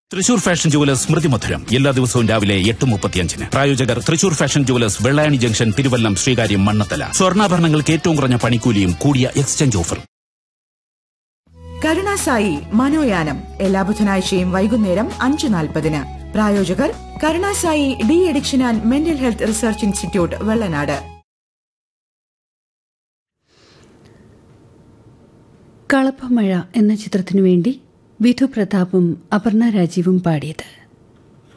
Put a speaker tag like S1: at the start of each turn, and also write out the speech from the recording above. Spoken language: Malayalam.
S1: തൃശൂർ ഫാഷൻ ജുവലേഴ്സ് സ്മൃതി മധുരം എല്ലാ ദിവസവും രാവിലെ എട്ട് മുപ്പത്തിയഞ്ചിന് പ്രായോജകർ Thrissur fashion jewellers Vellayani junction Thiruvallam Sreekaryam Mannanthala സ്വർണ്ണാഭരണങ്ങൾക്ക് ഏറ്റവും കുറഞ്ഞ പണിക്കൂലിയും കൂടിയ എക്സ്ചേഞ്ച് ഓഫർ
S2: കരുണാസായി മനോയാനം എല്ലാ ബുധനാഴ്ചയും വൈകുന്നേരം അഞ്ച് നാൽപ്പതിന് പ്രായോജകർ Karunasai de addiction and mental health research institute Vellanad
S3: കളപ്പമഴ എന്ന ചിത്രത്തിനു വേണ്ടി വിധു പ്രതാപും അപർണ രാജീവും പാടിയത്